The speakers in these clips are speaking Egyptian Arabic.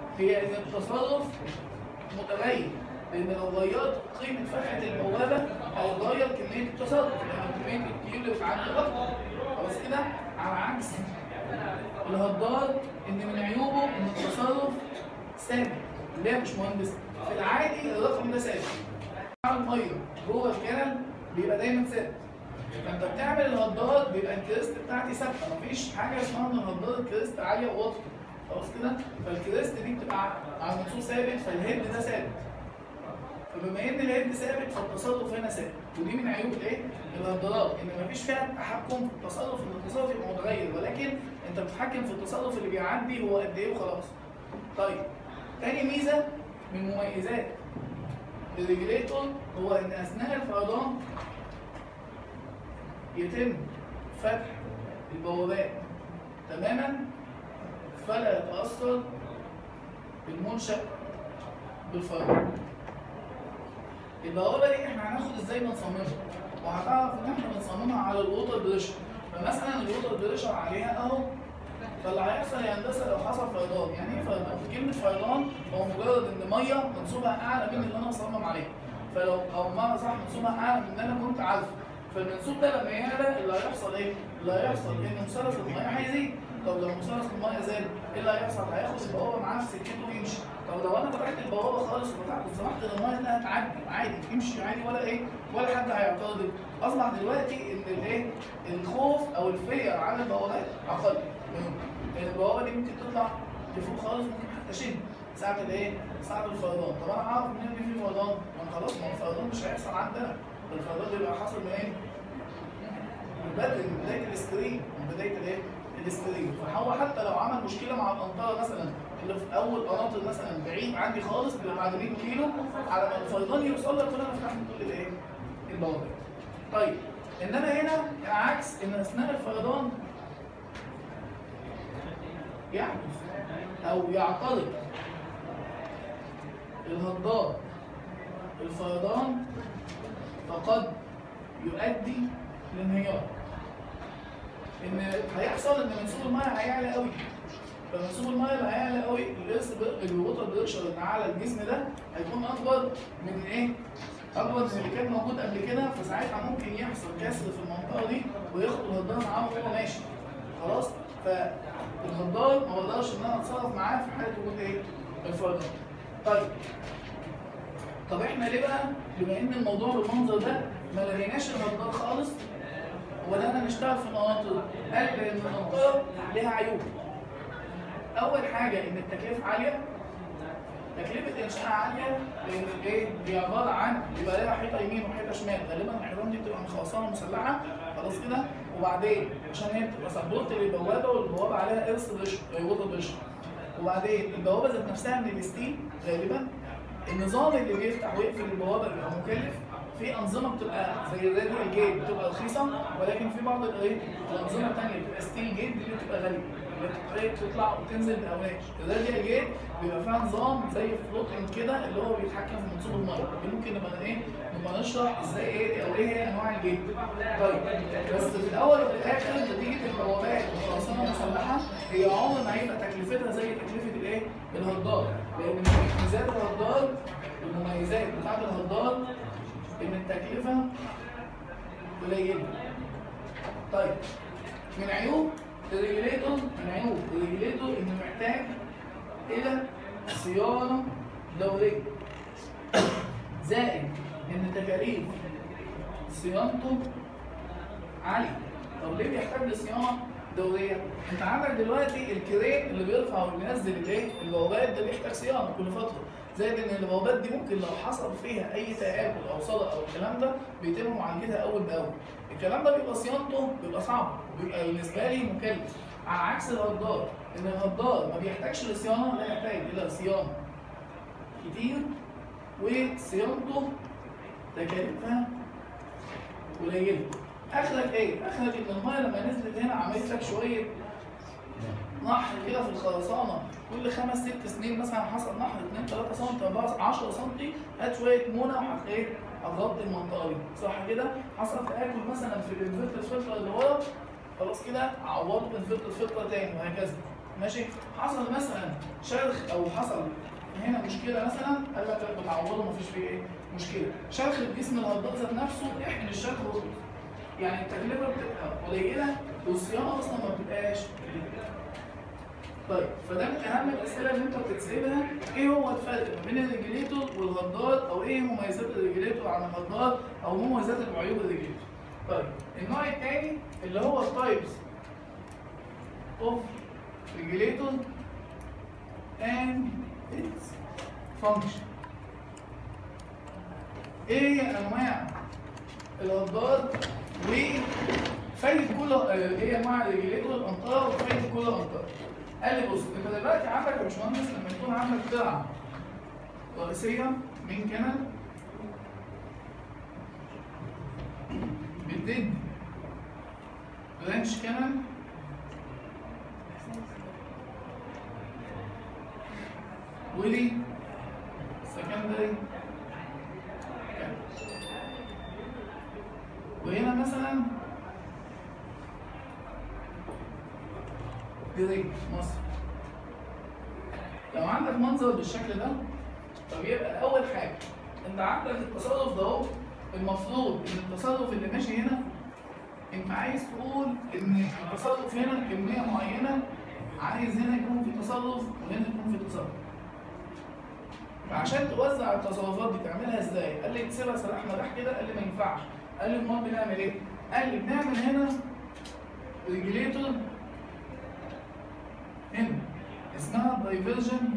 هي ان التصرف متغير لان لو غيرت قيمه فتحه البوابه هيتغير كميه التصرف لان كميه الكيو اللي بتعدي اكتر خلاص كده على عكس الهدار ان من عيوبه ان التصرف ثابت ليه يا باشمهندس؟ في العادي الرقم ده ثابت على الميه جوه الكنل بيبقى دايما ثابت فانت بتعمل الهدار بيبقى الكريست بتاعتي ثابته مفيش حاجه اسمها ان الهدار الكريست عاليه وواطيه خلاص كده فالكريست دي بتبقى على المنصوب ثابت فالهيد ده ثابت فبما ان الهيد ثابت فالتصرف هنا ثابت ودي من عيوب الايه؟ الهدارات ان مفيش فيها تحكم في التصرف ان التصرف يبقى متغير ولكن انت بتتحكم في التصرف اللي بيعدي هو قد ايه وخلاص. طيب تاني ميزه من مميزات الريجليتور هو ان اثناء الفيضان يتم فتح البوابات تماما فلا يتاثر المنشا بالفيضان. البوابه دي احنا هناخد ازاي بنصممها وهتعرف ان احنا بنصممها على الووتر بريشر فمثلا الووتر بريشر عليها اهو فاللي هيحصل يا هندسه لو حصل فيضان يعني ايه فيضان؟ كلمه فيضان هو مجرد ان ميه منسوبها اعلى من اللي انا مصمم عليه فلو او مره صح منسوبها اعلى من اللي انا كنت عارفه فالمنسوب ده لما يعلى اللي هيحصل ايه؟ اللي هيحصل ان مثلث الميه هيزيد طب لو مثلث الميه زاد ايه اللي هيحصل؟ هياخد البوابه معاه في سكته ويمشي طب لو انا فتحت البوابه خالص وفتحت وسمحت للميه انها تعدي عادي تمشي عادي ولا ايه؟ ولا حد هيعترض اصبح دلوقتي ان الايه؟ الخوف او الفير على البوابات اقل لان البوابه دي ممكن تطلع لفوق خالص ممكن حتى شد ساعة الايه؟ ساعة الفيضان، طب انا عارف منين ان في فيضان؟ ما انا خلاص ما هو الفيضان مش هيحصل عندنا، الفيضان بيبقى حاصل منين؟ من بدري من بداية الاستريم، من بداية الايه؟ الاستريم، فهو حتى لو عمل مشكلة مع الأمطار مثلا اللي في أول قناطر مثلا بعيد عني خالص بيبقى بعد 100 كيلو على ما الفيضان يوصل لك كلنا فتحنا كل الايه؟ البوابات. طيب انما هنا العكس ان اثناء الفيضان يحدث او يعترض الهدار الفيضان فقد يؤدي لانهيار ان هيحصل ان منسوب الميه هيعلى قوي فمنسوب الميه اللي هيعلى قوي الاس الووتر بريشر اللي على الجسم ده هيكون اكبر من ايه؟ اكبر من اللي كان موجود قبل كده فساعتها ممكن يحصل كسر في المنطقه دي وياخد الهدار معاه وهو ماشي خلاص فالهدار ما بقدرش ان انا اتصرف معاه في حاله وجود ايه؟ الفيضان. طيب طب احنا ليه بقى بما ان الموضوع بالمنظر ده ما لغيناش الهدار خالص ولا نشتغل في مناطق قال لان المنطقه لها عيوب. اول حاجه ان التكلفه عاليه تكلفه انشائها عاليه لان ايه دي عباره عن يبقى لها حيطه يمين وحيطه شمال غالبا الحيطان دي بتبقى مخلصانه مسلحه خلاص كده وبعدين عشان هي بتبقى سبورت للبوابه والبوابه عليها ارث بريشر ووتر بريشر وبعدين البوابه ذات نفسها من الستيل غالبا النظام اللي بيفتح ويقفل البوابه بيبقى مكلف في انظمه بتبقى زي الراديال جيت بتبقى رخيصه ولكن في بعض الايه الانظمه الثانيه بتبقى ستيل جيت دي اللي بتبقى غاليه اللي بتطلع وتنزل باوناش الراديال جيت بيبقى فيها نظام زي فلوتنج كده اللي هو بيتحكم في منسوب الميه دي ممكن نبقى ايه نبقى نشرح ازاي ايه او ايه هي انواع الجيت طيب بس في الاول وفي الاخر نتيجه البوابات والخرسانه المسلحه هي عمر ما هيبقى تكلفتها زي تكلفه الايه الهدار لان من ميزات الهدار المميزات بتاعت الهدار ان التكلفه قليله طيب من عيوب الريجليتور من عيوب الريجليتور انه محتاج الى صيانه دوريه زائد ان تكاليف صيانته عاليه طب ليه بيحتاج لصيانه دوريه؟ انت عندك دلوقتي الكرين اللي بيرفع وبينزل الايه؟ البوابات ده بيحتاج صيانه كل فتره زائد ان البوابات دي ممكن لو حصل فيها اي تآكل او صدى او الكلام ده بيتم معالجتها اول باول. الكلام ده بيبقى صيانته بيبقى صعب بيبقى بالنسبه لي مكلف على عكس الهدار ان الهدار ما بيحتاجش لصيانه لا يحتاج الى صيانه كتير وصيانته تكاليفها قليله. اخرك ايه؟ اخرك ان الميه لما نزلت هنا عملت لك شويه نحر كده في الخرسانه كل خمس ست سنين مثلا حصل نحر 2 3 سم 4 10 سم هات شويه مونه وهت ايه؟ هتغطي المنطقه دي صح كده؟ حصل تاكل مثلا في الانفلتر فلتر اللي ورا خلاص كده عوضه بانفلتر فلتر تاني وهكذا ماشي؟ حصل مثلا شرخ او حصل هنا مشكله مثلا قال لك لا بتعوضه مفيش فيه ايه مشكله شرخ الجسم الهضاب ذات نفسه احمل الشرخ وخلص. يعني التكلفه بتبقى قليله والصيانه اصلا ما بتبقاش كبيرة. طيب فده من اهم الاسئله اللي انت بتتسالها ايه هو الفرق ما بين الريجليتور والغدار او ايه مميزات الريجليتور عن الغدار او مميزات وعيوب الريجليتور طيب النوع الثاني اللي هو التايبس اوف ريجليتور and its function ايه هي انواع الغدار وفايدة كل آه، ايه انواع الريجليتور الامطار وفايدة كل امطار قال لي بص انت دلوقتي عندك يا باشمهندس لما يكون عندك قطعة رئيسية من كنل بتدي برانش كنل ودي سكندري وهنا مثلا دي مصر لو عندك منظر بالشكل ده طب يبقى اول حاجه انت عندك التصرف ده اهو المفروض ان التصرف اللي ماشي هنا انت عايز تقول ان التصرف هنا كميه معينه عايز هنا يكون في تصرف وهنا يكون في تصرف فعشان توزع التصرفات دي تعملها ازاي؟ قال لي تسيبها سلاح مداح كده قال لي ما ينفعش قال لي امال بنعمل ايه؟ قال لي بنعمل هنا ريجليتور هنا اسمها دايفرجن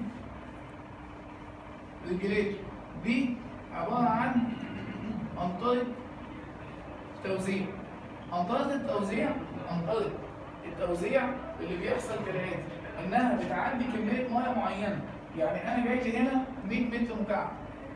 ريجليتور دي عباره عن انطره توزيع انطره التوزيع انطره التوزيع اللي بيحصل كالاتي انها بتعدي كميه ميه معينه يعني انا جاي لي هنا 100 متر مكعب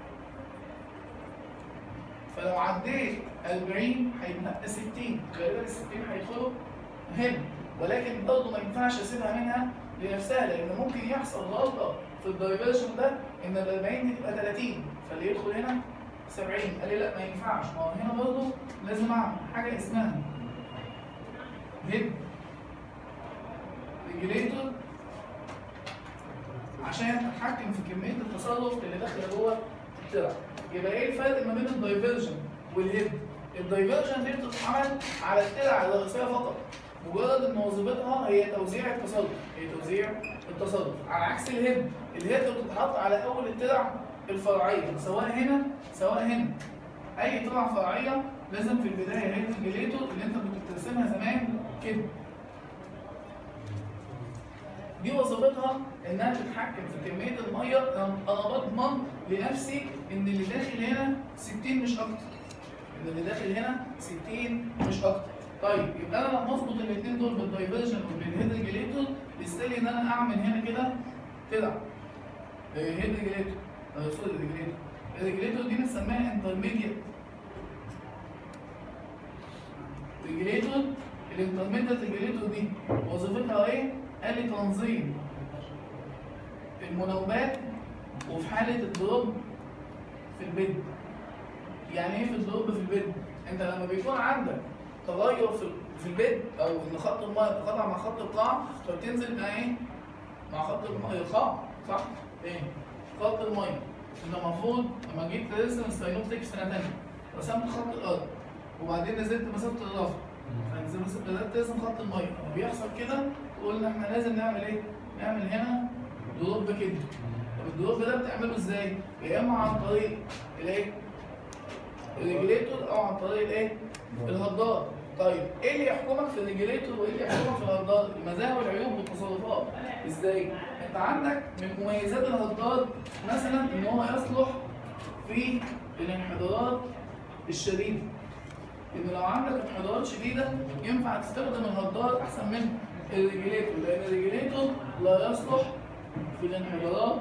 فلو عديت 40 هيبقى 60 غالبا ال 60 هيدخلوا هنا ولكن برضه ما ينفعش اسيبها منها لنفسها لان ممكن يحصل غلطه في الدايفرجن ده ان ال 40 دي تبقى 30 فاللي يدخل هنا 70 قال لي لا ما ينفعش ما هو هنا برضه لازم اعمل حاجه اسمها هيد ريجليتور عشان اتحكم في كميه التصرف اللي داخله جوه الترع يبقى ايه الفرق ما بين الدايفرجن والهيد الدايفرجن دي بتتعمل على الترع الرئيسيه فقط مجرد ان وظيفتها هي توزيع التصرف هي توزيع التصرف على عكس الهيد الهيد بتتحط على اول الترع الفرعيه سواء هنا سواء هنا اي ترع فرعيه لازم في البدايه هيد ريجليتور اللي انت كنت بترسمها زمان كده دي وظيفتها انها تتحكم في كميه الميه انا بضمن لنفسي ان اللي داخل هنا 60 مش اكتر ان اللي داخل هنا 60 مش اكتر طيب يبقى انا لما اظبط الاثنين دول بالدايفرجن وبالهيد ريجليتور يستاهل ان انا اعمل هنا كده كده هيد ريجليتور سوري ريجليتور الريجليتور دي بنسميها انترميديت ريجليتور الانترميديت ريجليتور دي وظيفتها ايه؟ قال لي تنظيم المناوبات وفي حالة الدروب في البيد يعني ايه في الدروب في البيد؟ انت لما بيكون عندك تغير في في البيد او ان خط الميه تتقاطع مع خط القاع فبتنزل مع ايه؟ مع خط الميه القاع صح؟ ايه؟ خط الميه انت المفروض لما جيت ترسم الساينوبتيك في سنه ثانيه رسمت خط الارض وبعدين نزلت مسافه الرفع فنزلت بدات ترسم خط الميه لما بيحصل كده قلنا احنا لازم نعمل ايه؟ نعمل هنا دروب كده طب الدروب ده بتعمله ازاي؟ يا اما عن طريق الايه؟ الريجليتور او عن طريق الايه؟ الهدار طيب ايه اللي يحكمك في الريجليتور وايه اللي يحكمك في الهدار؟ المزايا والعيوب والتصرفات ازاي؟ انت عندك من مميزات الهدار مثلا ان هو يصلح في الانحدارات الشديده ان لو عندك انحدارات شديده ينفع تستخدم الهدار احسن من الريجليتور لان الريجليتور لا يصلح في الانحدارات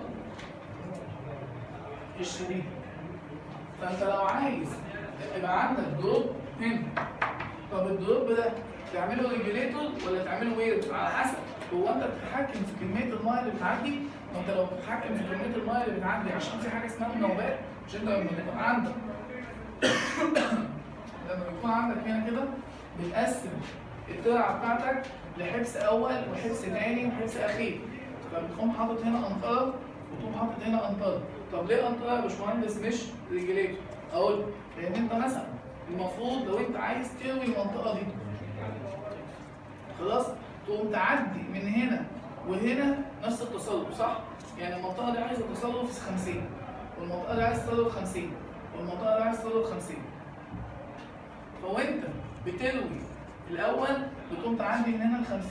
الشديده فانت لو عايز يبقى عندك دروب هنا طب الدروب ده تعمله ريجليتور ولا تعمله وير على حسب هو انت بتتحكم في كميه الميه اللي بتعدي ما انت لو بتتحكم في كميه الميه اللي بتعدي عشان في حاجه اسمها مناوبات مش انت لما يكون عندك لما يكون عندك هنا كده بتقسم الترعه بتاعتك لحبس اول وحبس ثاني وحبس اخير فبتقوم حاطط هنا انطره وتقوم حاطط هنا انطره طب ليه انطره يا باشمهندس مش ريجليتور؟ اقول لك. لان انت مثلا المفروض لو انت عايز تروي المنطقه دي خلاص تقوم تعدي من هنا وهنا نفس التصرف صح؟ يعني المنطقه دي عايزه تصرف 50 والمنطقه دي عايزه تصرف 50 والمنطقه دي عايزه تصرف 50 فوانت بتروي الاول بتقوم تعدي من هنا ل 50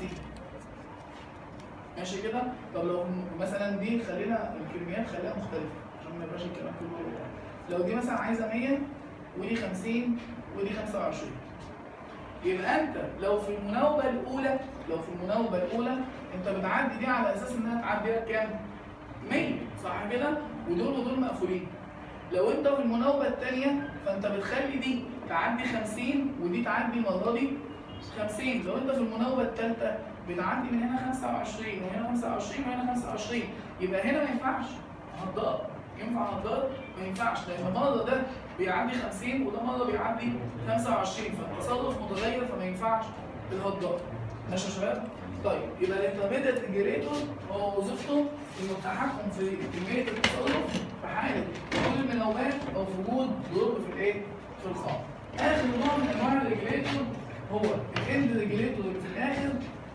ماشي كده؟ طب لو مثلا دي خلينا الكميات خليها مختلفه عشان ما يبقاش الكلام كله لو دي مثلا عايزه 100 ودي 50 ودي 25 يبقى انت لو في المناوبه الاولى لو في المناوبه الاولى انت بتعدي دي على اساس انها تعدي لك كام؟ 100 صح كده؟ ودول ودول مقفولين لو انت في المناوبه الثانيه فانت بتخلي دي تعدي 50 ودي تعدي المره دي 50 لو انت في المناوبه الثالثه بتعدي من هنا 25 وهنا 25 وهنا 25 يبقى هنا ما ينفعش هدار ينفع هدار ما ينفعش لان مره ده بيعدي 50 وده مره بيعدي 25 فالتصرف متغير فما ينفعش الهدار ماشي يا شباب؟ طيب يبقى الانترميديت ريجوليتور هو وظيفته انه التحكم في كميه التصرف في حاله وجود المناوبات او في وجود ضرب في الايه؟ في الخام. اخر نوع من انواع الريجوليتور هو الاند ريجوليتور اللي في الاخر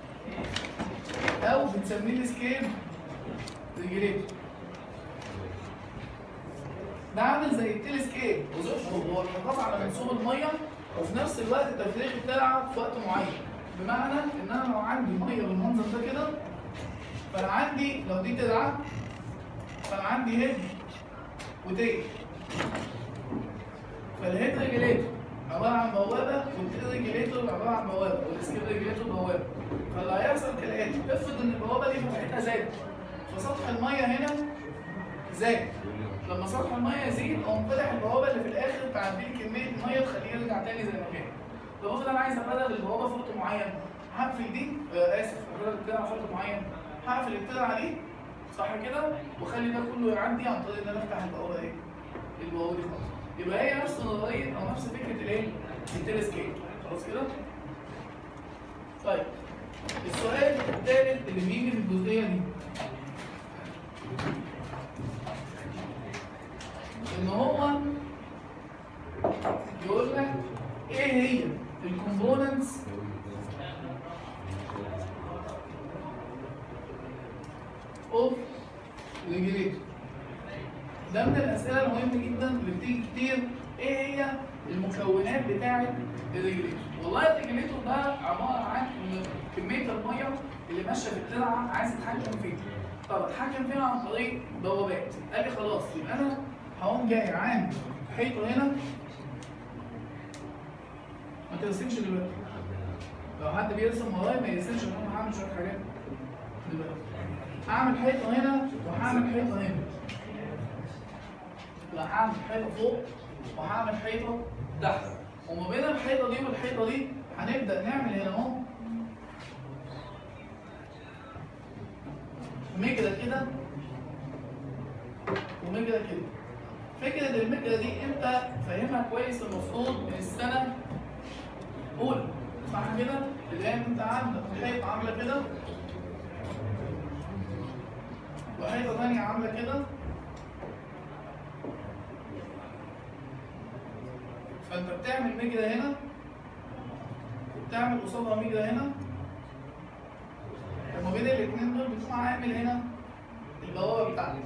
او بنسميه السكيل ريجوليتور. ده عامل زي التلسكيب وظيفته هو الحفاظ على منسوب الميه وفي نفس الوقت تفريغ الترعه في وقت معين بمعنى ان انا لو عندي ميه بالمنظر ده كده فانا عندي لو دي ترعه فانا عندي هيد وتيل فالهيد ريجليتور عباره عن بوابه والتيل ريجليتور عباره عن بوابه والسكيب ريجليتور بوابه فاللي هيحصل كالاتي افرض ان البوابه دي فتحتها زادت فسطح الميه هنا زاد لما سطح الميه يزيد اقوم فاتح البوابه اللي في الاخر تعدي لي كميه ميه تخليه يرجع تاني زي ما كان لو افرض انا عايز ابدل البوابه في وقت معين هقفل دي آه اسف ابدل الترعه في وقت معين هقفل الترعه دي صح كده واخلي ده كله يعدي عن طريق ان انا افتح البوابه ايه البوابه دي خالص يبقى هي نفس نظريه او نفس فكره الايه التلسكيب خلاص كده طيب السؤال الثالث اللي بيجي في الجزئيه دي ان هو يقول لك ايه هي الكومبوننتس اوف ريجليتور ده من الاسئله المهمه جدا اللي بتيجي كتير ايه هي المكونات بتاعه الريجليتور والله الريجليتور ده عباره عن ان كميه الميه اللي ماشيه في الترعه عايز تتحكم فيها طب اتحكم فيها عن طريق بوابات قال لي خلاص يبقى انا هقوم جاي عامل حيطه هنا ما ترسمش دلوقتي لو حد بيرسم ورايا ما يرسمش عشان انا هعمل شويه حاجات دلوقتي هعمل حيطه هنا وهعمل حيطه هنا لا هعمل حيطه فوق وهعمل حيطه تحت وما بين الحيطه دي والحيطه دي هنبدا نعمل هنا اهو مجرى كده ومجرى كده فكرة المجرى دي انت فاهمها كويس المفروض من السنة أولى صح كده؟ اللي هي انت عندك حيطة عاملة كده وحيطة تانية عاملة كده فانت بتعمل مجرى هنا وبتعمل قصادها مجرى هنا وما بين الاثنين دول بتقوم عامل هنا البوابة بتاعتك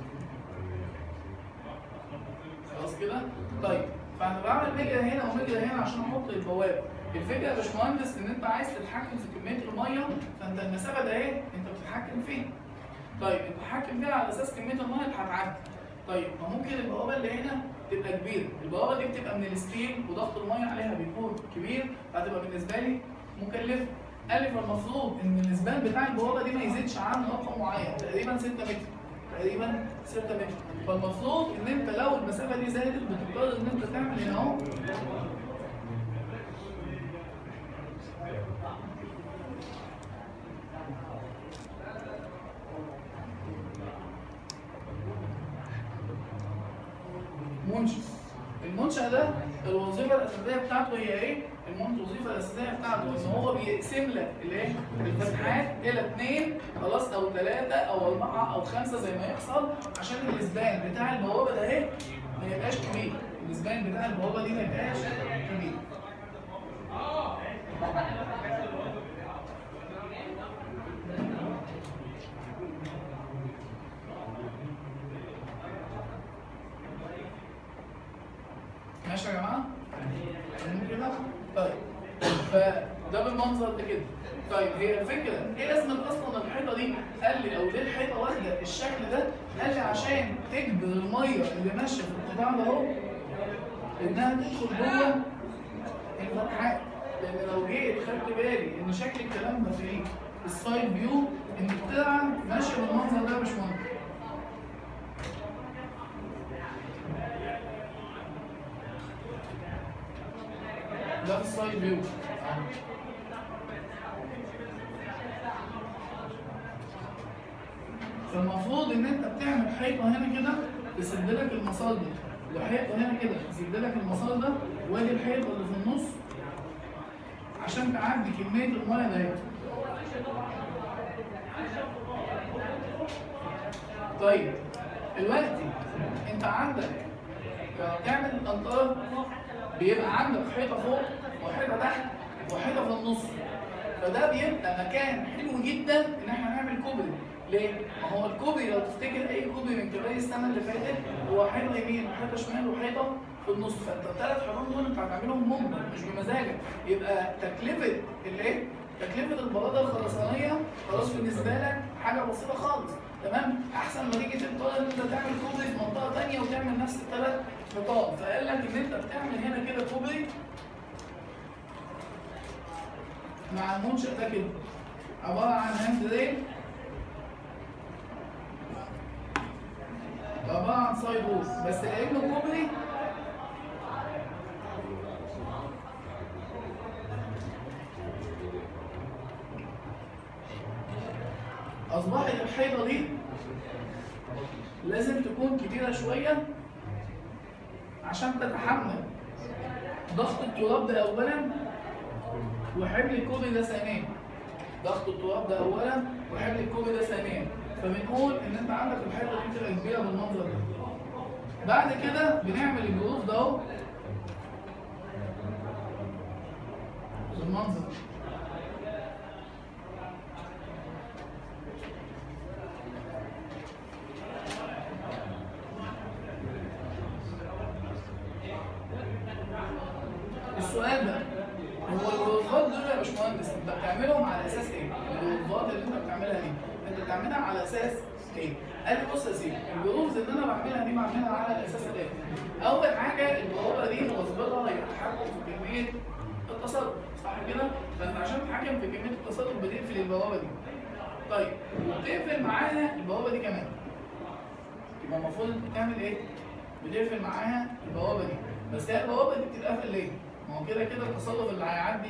خلاص كده؟ طيب فانا بعمل مجرى هنا ومجرى هنا عشان احط البوابه الفكره يا باشمهندس ان انت عايز تتحكم في كميه الميه فانت المسافه ده اهي انت بتتحكم فيها طيب انت تتحكم فيها على اساس كميه الميه اللي هتعدي طيب ما ممكن البوابه اللي هنا تبقى كبيره البوابه دي بتبقى من الستيل وضغط الميه عليها بيكون كبير فهتبقى بالنسبه لي مكلفه قال لي فالمفروض ان الاسبان بتاع البوابه دي ما يزيدش عن رقم معين تقريبا 6 متر تقريبا 6 متر فالمفروض ان انت لو المسافه دي زادت بتضطر ان انت تعمل هنا اهو منشأ المنشأ ده الوظيفة الأساسية بتاعته هي إيه؟ المهم الوظيفه الاساسيه بتاعته ان هو بيقسم لك الايه الفتحات الى اثنين خلاص او ثلاثه او اربعه او خمسه زي ما يحصل عشان الاسبان بتاع البوابه ده اهي ما يبقاش كبير الاسبان بتاع البوابه دي ما يبقاش كبير ماشي يا جماعه؟ تمام كده؟ طيب فده بالمنظر ده كده طيب هي الفكره ايه لازمه اصلا الحيطه دي؟ قال لي او ليه الحيطه واخده الشكل ده؟ قال لي عشان تجبر الميه اللي ماشيه في القطاع ده اهو انها تدخل جوه الفتحات لان لو جيت خدت بالي ان شكل الكلام ده في ايه؟ السايد فيو ان القطعه ماشيه بالمنظر ده مش منظر ده في السايد فيو فالمفروض ان انت بتعمل حيطه هنا كده تسد لك المسار ده وحيطه هنا كده تسد لك المسار ده وادي الحيطه اللي في النص عشان تعدي كميه الميه ده طيب دلوقتي انت عندك لما تعمل القنطره بيبقى عندك حيطه فوق وحيطه تحت وحيطه في النص فده بيبقى مكان حلو جدا ان احنا نعمل كوبري ليه؟ ما هو الكوبري لو تفتكر اي كوبري من كباري السنه اللي فاتت هو حيطه يمين وحيطه شمال وحيطه في النص فانت الثلاث حيطان دول انت هتعملهم مجبر مش بمزاجك يبقى تكلفه الايه؟ تكلفه البلاطه الخرسانيه خلاص بالنسبه لك حاجه بسيطه خالص تمام احسن ما تيجي تضطر ان انت تعمل كوبري في منطقه ثانيه وتعمل نفس الثلاث حيطان فقال لك ان انت بتعمل هنا كده كوبري مع المنشأ ده كده عبارة عن هاند ريل عبارة عن سايد وول بس لأنه كوبري أصبحت الحيطة دي لازم تكون كبيرة شوية عشان تتحمل ضغط التراب ده أولا وحمل الكوبري ده ثانيا ضغط التراب ده اولا وحمل الكوبري ده ثانيا فبنقول ان انت عندك الحيطه دي بتبقى كبيره بالمنظر ده بعد كده بنعمل الجروف ده اهو بالمنظر السؤال بقى هو الجروفات دول يا باشمهندس انت بتعملهم على اساس ايه؟ الجروفات اللي انت بتعملها دي انت بتعملها على اساس ايه؟ قال لي بص يا سيدي الجروفز اللي انا بعملها دي بعملها على الاساس الاتي اول حاجه البوابه دي وظيفتها هي التحكم في كميه التصرف صح كده؟ فانت عشان تتحكم في كميه التصرف بتقفل البوابه دي طيب وبتقفل معاها البوابه دي كمان يبقى المفروض انت بتعمل ايه؟ بتقفل معاها البوابه دي بس هي البوابه دي بتتقفل ليه؟ ما هو كده كده التصرف اللي هيعدي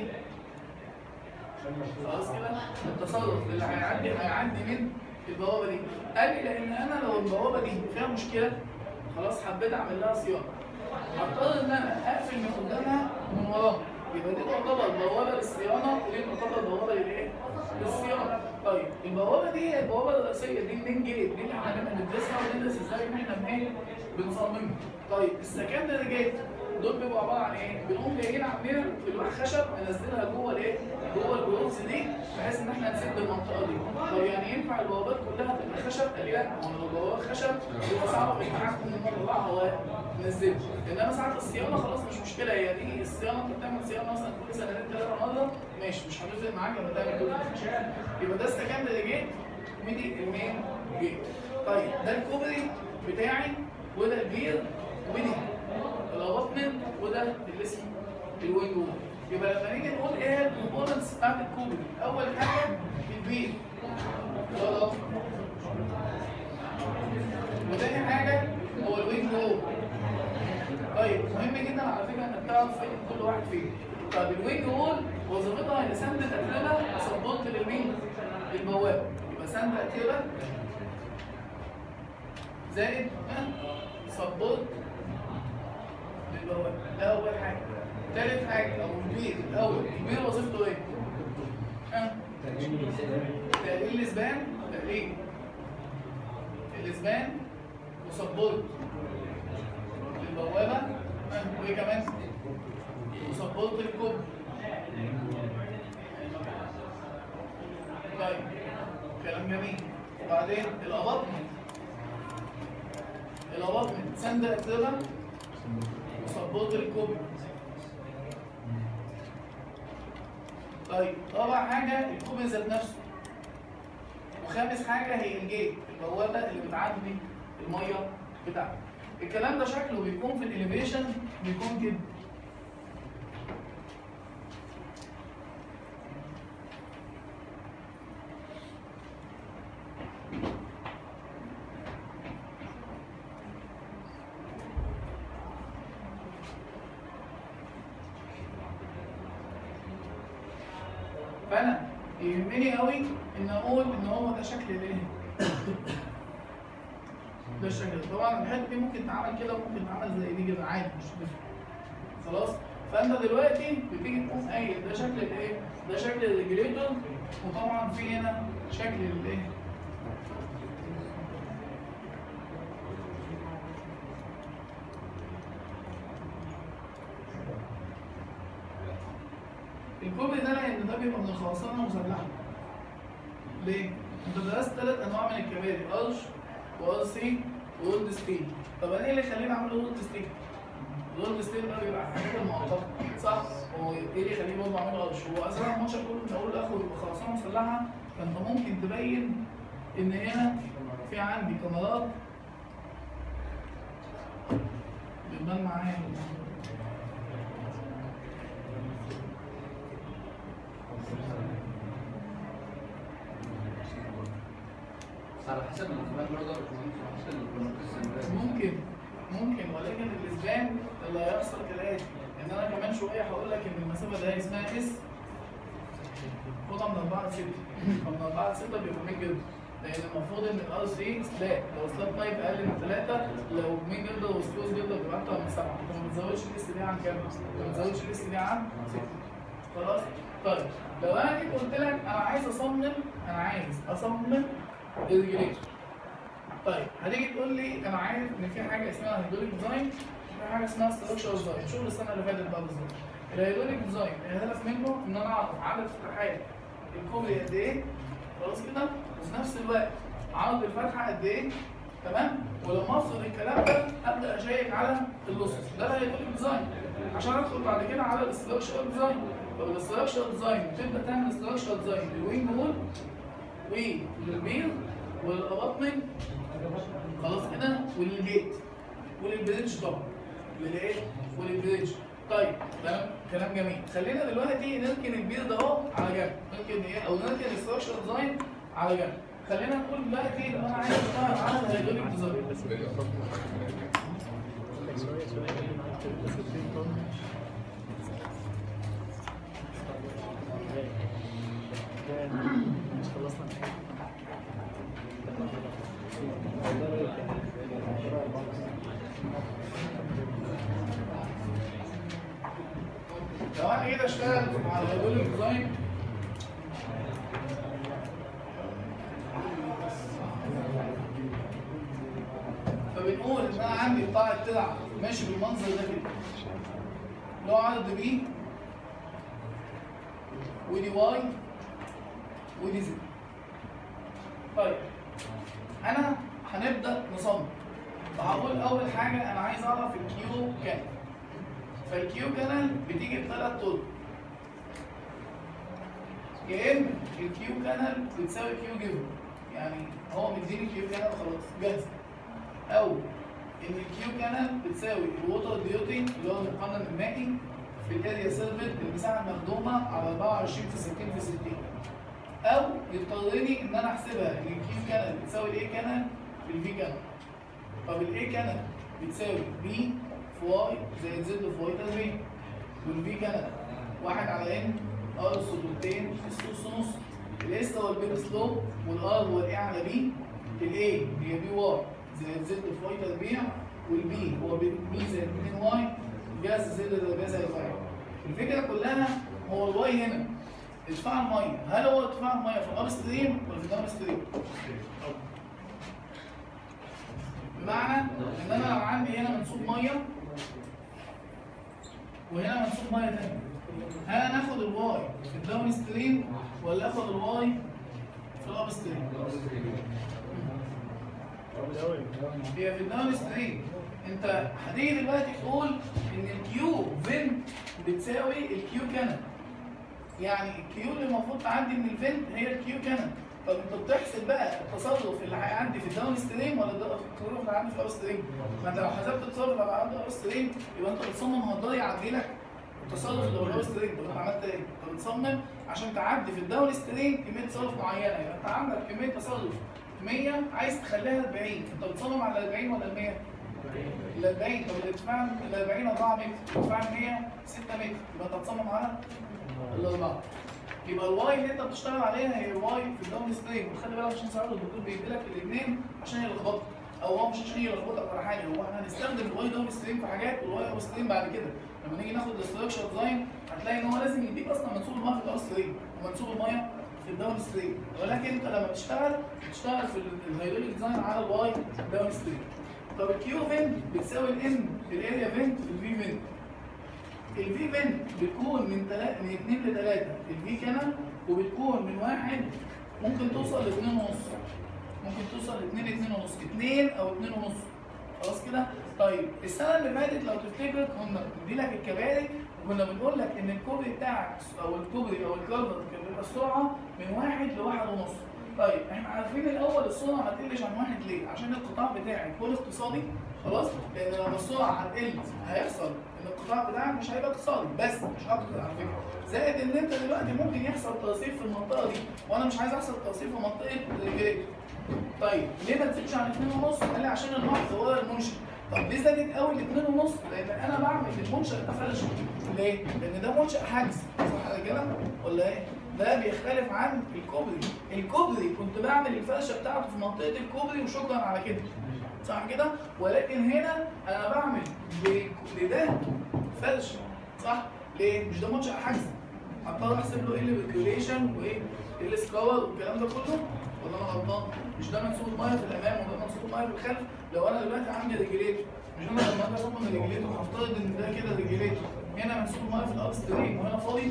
خلاص كده التصرف اللي هيعدي هيعدي من البوابه دي قال لي لان انا لو البوابه دي فيها مشكله خلاص حبيت اعمل لها صيانه هضطر ان انا اقفل من قدامها ومن وراها يبقى دي تعتبر بوابه للصيانه ودي تعتبر بوابه للايه؟ للصيانه طيب البوابه دي هي البوابه الرئيسيه دي المين جيت دي اللي احنا بندرسها وندرس ازاي ان احنا بنعمل بنصممها طيب السكندري جيت دول بيبقوا عباره عن ايه؟ بنقوم جايين عاملين في لوح خشب ننزلها جوه الايه؟ جوه الجروفز دي بحيث ان احنا نسد المنطقه دي. طب يعني ينفع البوابات كلها تبقى خشب؟ قال لي لا ما هو لو البوابات خشب يبقى صعب في التحكم ان احنا نطلعها هواء ننزلها. انما ساعه الصيانه خلاص مش مشكله هي دي الصيانه انت بتعمل صيانه مثلا كل سنتين ثلاثه مره ماشي مش هتفرق معاك لما تعمل كل خشب. يبقى ده السكندري جيت ودي المين جيت. طيب ده الكوبري بتاعي وده البير ودي الاباطمنت وده اللي اسمه الوينج وول يبقى لما نيجي نقول ايه الكومبوننتس بتاعت الكوبري اول حاجه البير ده الاباطمنت وتاني حاجه هو الوينج وول طيب مهم جدا على فكره انك تعرف فين كل واحد فين طيب الوينج وول وظيفتها هي سند اتربه سبورت للمين للبوابه يبقى سند اتربه زائد سبورت للبوابه ده اول حاجه تالت حاجه او الكبير الاول الكبير وظيفته ايه؟ ها؟ تقليل الاسبان تقليل الاسبان وسبورت البوابه ها؟ وايه كمان؟ وسبورت الكوب طيب كلام جميل وبعدين الاباطمنت الاباطمنت سند اكتبها وسبورت الكوب طيب رابع حاجه الكوب ذات نفسه وخامس حاجه هي الجيت البوابه اللي بتعدي الميه بتاعتك الكلام ده شكله بيكون في الاليفيشن بيكون كده فانا يهمني قوي ان اقول ان هو ده شكل الايه ده الشكل ده. طبعا الحته دي ممكن تعمل كده وممكن تعمل زي دي كده عادي مش هتفرق خلاص فانت دلوقتي بتيجي تقوم قايل ده شكل الايه ده شكل الريجليتور وطبعا في هنا شكل الايه الكوبري ده لان ده بيبقى من الخرسانه المسلحه ليه؟ انت درست ثلاث انواع من الكباري ارش وار سي وولد ستيل طب انا ايه اللي يخليني اعمل وولد ستيل؟ الولد ستيل ده بيبقى حاجات المعتقد صح؟ هو ايه اللي يخليني برضه اعمل ارش؟ هو اساسا الماتش كله من اول لاخره بيبقى خرسانه مسلحه فانت ممكن تبين ان هنا في عندي كاميرات بتبان معايا على حسب الانتباه برضه يا باشمهندس على حسب البروسيس ممكن ممكن ولكن الاسبان اللي هيحصل كالاتي ان انا كمان شويه هقول لك ان المسافه دي اسمها اس خدها من 4 ل 6 فمن 4 ل 6 بيبقى 100 جلد لان المفروض ان الار 3 سلاب لو سلاب تايب اقل من 3 لو 100 جلد وسكوز جلد بيبقى اكتر من 7 انت ما بتزودش الاس دي عن كام؟ ما بتزودش الاس دي عن 6 خلاص؟ طيب لو انا جيت قلت لك انا عايز اصمم انا عايز اصمم الريجليتور طيب هتيجي تقول لي انا عارف ان في حاجه اسمها هيدروليك ديزاين في حاجه اسمها ستراكشر ديزاين شغل السنه اللي فاتت بقى بالظبط الهيدروليك ديزاين الهدف منه ان انا اعرف عدد فتحات الكوبري قد ايه خلاص كده وفي نفس الوقت عرض الفتحه قد ايه تمام ولما افصل الكلام ده ابدا اشيك على اللوسز ده الهيدروليك ديزاين عشان ادخل بعد كده على الاستراكشر ديزاين طب الاستراكشر ديزاين بتبدا تعمل استراكشر ديزاين للوينج وول وللبير وللاباطمنت خلاص كده وللجيت وللبريدج طبعا للايه وللبريدج طيب تمام كلام جميل خلينا دلوقتي نركن البير ده اهو على جنب نركن ايه او نركن الستراكشر ديزاين على جنب خلينا نقول دلوقتي لو انا عايز اشتغل على الهيدروليك ديزاين لو انا جيت اشتغل على الهيدروليك ديزاين فبنقول ان انا عندي قطاع الترع ماشي بالمنظر ده كده له عرض بي ودي واي ودي زد طيب انا هنبدا نصمم فهقول اول حاجه انا عايز اعرف الكيو كام فالكيو كانال بتيجي بثلاث طرق يا اما الكيو كانال بتساوي كيو جيفن يعني هو مديني كيو كانال خلاص جاهزه او ان الكيو كانال بتساوي الووتر ديوتي اللي هو المقنن المائي في الاريا سيرفيت المساحه المخدومه على 24 في 60 في 60 او يضطرني ان انا احسبها ان الكيو كانال بتساوي الاي كانال في الفي كانال طب الاي كانال بتساوي بي في واي زائد زد في واي تربيع والفي كانال واحد على ان ار سطوتين اس نص نص الاس هو البيب سلوب والار هو الاي على بي الاي هي بي واي زائد زد في واي تربيع والبي هو بي زائد 2 واي جاز زد تربيع زائد واي الفكره كلها هو الواي هنا ارتفاع الميه هل هو ارتفاع الميه في الاب ستريم ولا في الداون ستريم؟ بمعنى ان انا لو عندي هنا منسوب ميه وهنا منسوب ميه تاني هل انا اخد الواي في الداون ستريم ولا اخد الواي في الاب ستريم؟ هي في الداون ستريم انت هتيجي دلوقتي تقول ان الكيو فينت بتساوي الكيو كانت يعني الكيو اللي المفروض تعدي من الفينت هي الكيو كانت طب انت بتحسب بقى التصرف اللي هيعدي في الداون ستريم ولا التصرف اللي هيعدي في الاب ستريم؟ ما انت لو حسبت التصرف اللي هيعدي في الاب ستريم يبقى انت بتصمم هدار يعدي لك التصرف اللي هو الاب ستريم طب انت عملت ايه؟ انت بتصمم عشان تعدي في الداون ستريم كميه تصرف معينه يبقى انت عندك كميه تصرف 100 عايز تخليها 40 انت بتصمم على 40 ولا ال 100؟ ال 40 طب الارتفاع ال 40 4 متر الارتفاع ال 100 6 متر يبقى انت هتصمم على الاربعه يبقى الواي اللي انت بتشتغل عليها هي الواي في الداون ستريم وخلي بالك عشان ساعات الدكتور بيدي لك الاثنين عشان يلخبطك او هو مش عشان يلخبطك ولا حاجه هو احنا هنستخدم الواي داون ستريم في حاجات والواي اب ستريم بعد كده لما نيجي ناخد الاستراكشر ديزاين هتلاقي ان هو لازم يديك اصلا منسوب الميه في الداون ستريم ومنسوب الميه في الداون ستريم ولكن انت لما بتشتغل بتشتغل في الهيدروليك ديزاين على الواي داون ستريم طب الكيو فين بتساوي الان الاريا فين في الفي فين الفي فين بتكون من تلا... من 2 ل 3 الفي كان وبتكون من واحد ممكن توصل ل 2 ونص ممكن توصل ل 2 2 ونص 2 او 2 ونص خلاص كده طيب السنه اللي فاتت لو تفتكر كنا بندي لك الكباري وكنا بنقول لك ان الكوبري بتاعك او الكوبري او الكالفر كان بيبقى السرعه من واحد لواحد ونص طيب احنا عارفين الاول السرعه ما تقلش عن واحد ليه؟ عشان القطاع بتاعي يكون اقتصادي خلاص؟ لان لما السرعه هتقل هيحصل ان القطاع بتاعك مش هيبقى اقتصادي بس مش اكتر على فكره زائد ان انت دلوقتي ممكن يحصل ترسيب في المنطقه دي وانا مش عايز يحصل ترسيب في منطقه الجريد طيب ليه ما تزيدش عن 2 ونص؟ قال لي عشان النقص هو المنشئ طب ليه زادت قوي ل 2 ونص؟ لان انا بعمل المنشأ ده فلش ليه؟ لان ده منشأ حجز صح يا رجاله؟ ولا ايه؟ ده بيختلف عن الكوبري الكوبري كنت بعمل الفرشه بتاعته في منطقه الكوبري وشكرا على كده صح كده ولكن هنا انا بعمل ل- لده فرشه صح ليه مش ده منشأ حجز هضطر احسب له ايه الريجوليشن وايه ايه السكور والكلام ده كله ولا انا غلطان مش ده منسوب الميه في الامام وده منسوب الميه في الخلف لو انا دلوقتي عندي ريجوليتور مش انا لما اجي اصمم الريجوليتور هفترض ان ده كده ريجوليتور هنا منسوب الميه في الاب ستريم وهنا فاضي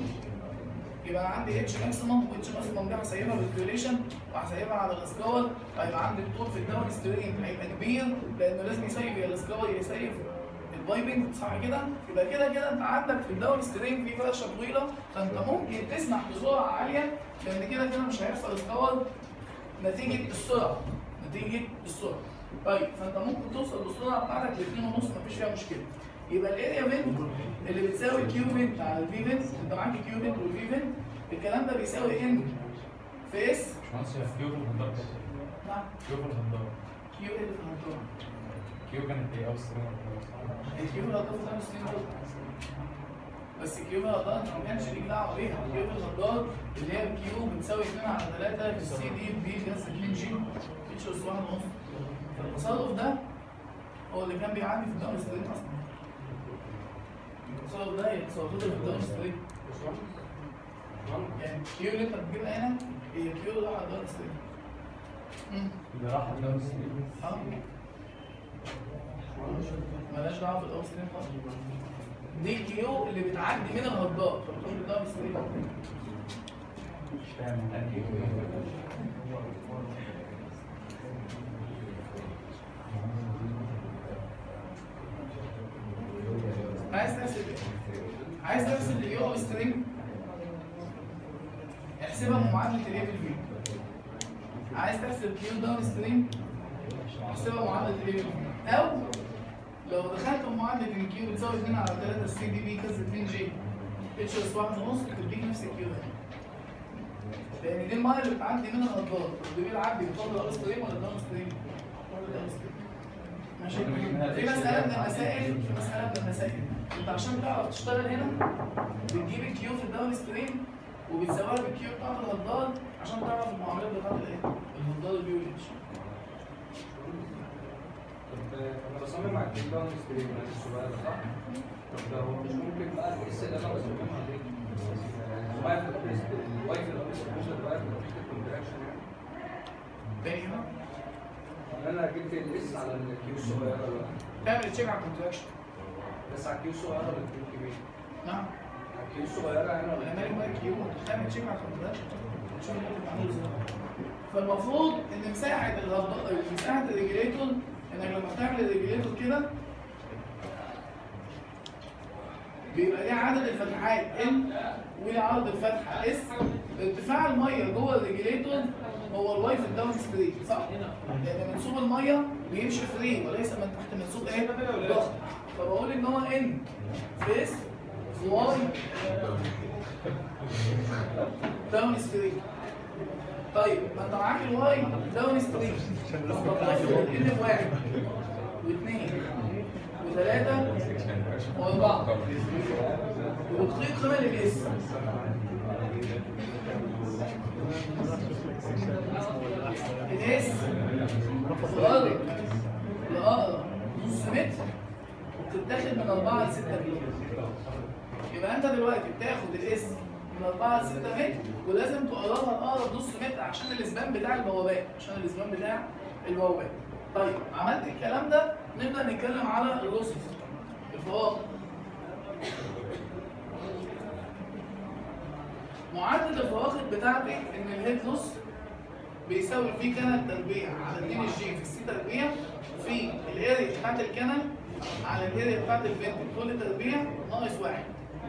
يبقى عندي اتش ماكسيمم واتش ماكسيمم دي هسيبها بالريجوليشن وهسيبها على الاسكور هيبقى عندي الطول في الداون ستريم هيبقى كبير لانه لازم يسيب يا الاسكور يا يسيب الفايبنج صح كده؟ يبقى كده كده انت عندك في الداون ستريم في فرشه طويله فانت ممكن تسمح بسرعه عاليه لان كده كده مش هيحصل اسكور نتيجه السرعه نتيجه السرعه طيب فانت ممكن توصل بالسرعه بتاعتك ل 2.5 مفيش فيها مشكله يبقى الاريا فينت اللي بتساوي كيو فينت على الفي فينت انت معاك كيو فينت والفي فينت الكلام ده بيساوي ان في اس باشمهندس هي كيو في الهندار نعم كيو في الهندار كيو اللي في الهندار كيو كانت ايه اول سنه ولا الكيو اللي هتضيف لها 60 دولار بس الكيو اللي هتضيف ما كانش ليك دعوه بيها الكيو اللي هتضيف اللي هي الكيو بتساوي 2 على 3 في السي دي بي جاز 2 جي اتش اس 1 ونص فالتصرف ده هو اللي كان بيعدي في الداون ستريم اصلا التصرف ده هي التصرفات اللي في الداون ستريم يعني الكيو اللي انت بتجيبها هنا هي كيو اللي راح على الداون ستريم مم. اللي راح الدوري السنين اه مالهاش دعوه بالاوس ستريم خالص دي الكيو اللي بتعدي من الهدار فبتروح للداون ستريم مش فاهم يعني كيو عايز تحسب ايه؟ عايز تحسب اليو او ستريم احسبها بمعادله الايه في الفي عايز تحسب كيو داون ستريم احسبها بمعادله الايه في الفي او لو دخلت بمعادله ان كيو بتساوي 2 على 3 سي دي بي كذا 2 جي اتش اس 1 ونص تديك نفس الكيو ده لان دي الميه اللي بتعدي من الهدار اللي بيعدي بفضل الاوس ستريم ولا الداون ستريم؟ بفضل الداون ستريم ماشي في مسألة من المسائل في مسألة من المسائل انت عشان تعرف تشتغل هنا بتجيب الكيو في الداون ستريم وبتساويها بالكيو بتاعت الهدار عشان تعرف المعاملات بتاعت الايه؟ الهدار البي والاتش طب انا بصمم عمري ما هتجيب داون ستريم الصغير صح؟ طب ده هو مش ممكن بقى الاس اللي انا بستخدمها دي الواي في الاس الواي في الاس الواي في الكونتراكشن تاني هنا انا جبت الاس على الكيو الصغيره بقى تعمل تشيك على الكونتراكشن بس على الكيو الصغيره ولا الكيو الكبير؟ نعم على الكيو الصغيره هنا ولا انا مالي بقى كيو تعمل تشيك على الكونتراكشن شوف اللي معمول ازاي فالمفروض ان مساحه الغض- مساحه الريجليتور انك لما تعمل الريجليتور كده بيبقى ليه عدد الفتحات ان وليه عرض الفتحه اس ارتفاع الميه جوه الريجليتور هو الواي في الداون ستريم صح؟ لان منسوب الميه بيمشي فري وليس من تحت منسوب ايه؟ ضغط فبقول ان هو ان في اس في واي داون ستريم طيب ما انت معاك الواي داون ستريم فبتاخد الان بواحد واثنين وثلاثه واربعه وبتقيم كمان الاس الاس لأقرب لأقرب نص متر وبتتاخد من 4 ل 6 كيلو يبقى انت دلوقتي بتاخد الاس من 4 ل 6 متر ولازم تقربها لأقرب نص متر عشان الاسبان بتاع البوابات عشان الاسبان بتاع البوابات طيب عملت الكلام ده نبدأ نتكلم على الرصص الفواصل معدل الفواقد بتاعتي ان الهيد لوس بيساوي في كانال تربيع على 2 الجي في السي تربيع في الاريا بتاعت الكانال على الاريا بتاعت الفنت كل تربيع ناقص واحد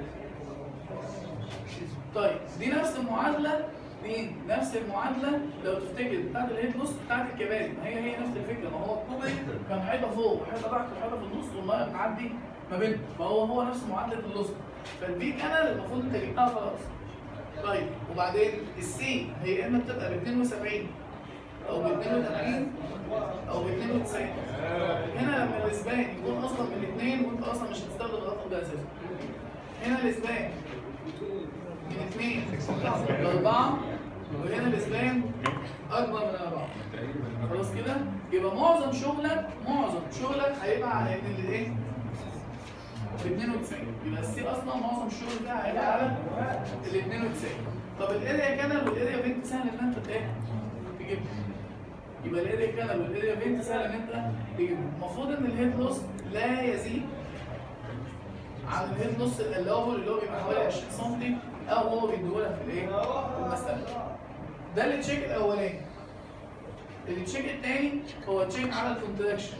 طيب دي نفس المعادله دي نفس المعادله لو تفتكر بتاعت الهيد لوس بتاعت الكباري ما هي هي نفس الفكره ما هو الكوبري كان حيطه فوق وحيطه تحت وحيطه في النص والميه بتعدي ما بينهم فهو هو نفس معادله اللوس فالبي كانال المفروض انت جبتها خلاص طيب وبعدين السي هي يا اما بتبقى ب 72 او ب 82 او ب 92 هنا لما الاسبان يكون اصلا من اثنين وانت اصلا مش هتستخدم الرقم ده اساسا هنا الاسبان من اثنين لاربعه وهنا الاسبان اكبر من اربعه خلاص كده يبقى معظم شغلك معظم شغلك هيبقى على ان الايه؟ ب 92 يبقى السي اصلا معظم الشغل بتاعها هيبقى على ال 92 طب الاريا كانال والاريا بنت سهل ان انت ايه تجيبها يبقى الاريا كانال والاريا بنت سهل ان انت تجيبها المفروض ان الهيد لوس لا يزيد عن الهيد لوس اللوبل اللي هو بيبقى حوالي 20 سم او هو بيديهولك في الايه في المساله ده التشيك الاولاني التشيك الثاني هو تشيك على الكونتراكشن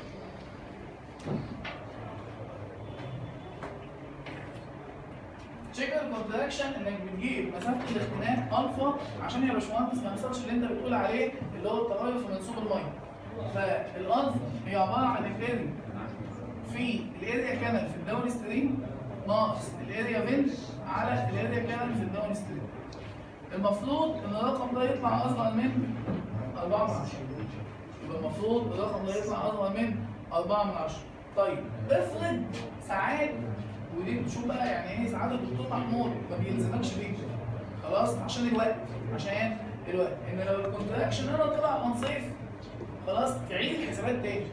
تشيك الكونتراكشن انك بتجيب مسافه الاختناق الفا عشان يا باشمهندس ما يحصلش اللي انت بتقول عليه اللي هو التغير في منسوب الميه فالالفا هي عباره عن الاريا في الاريا كانال في الداون ستريم ناقص الاريا فينت على الاريا كانال في الداون ستريم المفروض ان الرقم ده يطلع اصغر من 4 من 10 يبقى المفروض الرقم ده يطلع اصغر من 4 من 10 طيب افرض ساعات ودي تشوف بقى يعني ايه ساعات الدكتور محمود ما بيلزمكش بيه خلاص عشان الوقت عشان الوقت ان لو الكونتراكشن هنا طلع انصيف خلاص تعيد الحسابات تاني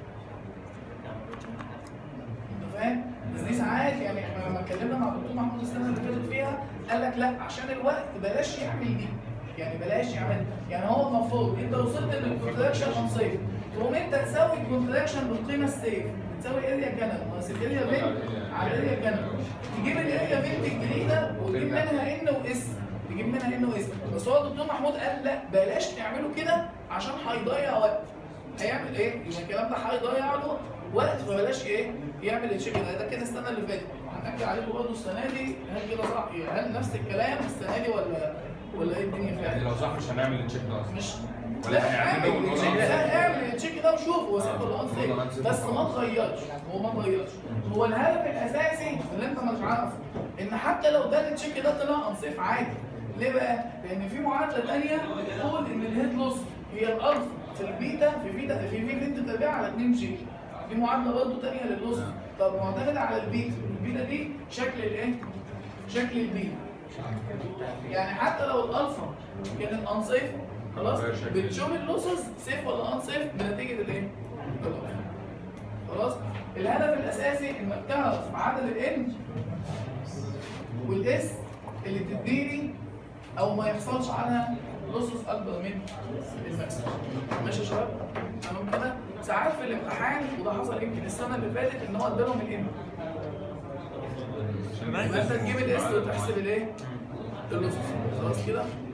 انت فاهم؟ بس دي ساعات يعني احنا لما اتكلمنا مع الدكتور محمود السنه اللي فاتت فيها قال لك لا عشان الوقت بلاش يعمل دي يعني بلاش يعمل يعني هو المفروض انت وصلت ان الكونتراكشن انصيف تقوم انت تساوي الكونتراكشن بالقيمه السيف تساوي اريا كانال ناقص الاريا فين على الاريا كانال تجيب الاريا فين الجديده وتجيب منها ان واس تجيب منها ان واس بس هو الدكتور محمود قال لا بلاش تعملوا كده عشان هيضيع وقت هيعمل ايه؟ يبقى الكلام ده هيضيع له وقت فبلاش ايه؟ يعمل الشيك ده ده كده السنه اللي فاتت هنأكد عليكم برضه السنه دي هل كده صح؟ هل نفس الكلام السنه دي ولا ولا ايه الدنيا فيها؟ يعني لو صح مش هنعمل التشيك ده اصلا مش ولا لا هنعمله اعمل ونقول التشيك له ده اعمل التشيك ده وشوف هو صفر ولا انصيف بس ما تغيرش هو ما تغيرش هو الهدف الاساسي اللي انت مش عارفه ان حتى لو ده التشيك ده طلع انصيف عادي ليه بقى؟ لان في معادله ثانيه بتقول ان الهيد لوس هي الالفا في البيتا في بيتا في في بنت تربيع على 2 جي دي معادله برضه ثانيه لللوس طب معتمده على البيتا البيتا دي شكل الايه؟ شكل البيتا يعني حتى لو الالفا كانت انصيف خلاص بتشوف اللوسز سيف ولا انصيف بنتيجه الايه؟ الألفا. خلاص الهدف الاساسي انك تعرف عدد الان والاس اللي تديني او ما يحصلش عنها لصص اكبر من الماكسيمم ماشي يا شباب تمام كده ساعات في الامتحان وده حصل يمكن السنه اللي فاتت ان هو ادالهم الان يبقى انت تجيب الاس وتحسب الايه؟ اللصص خلاص كده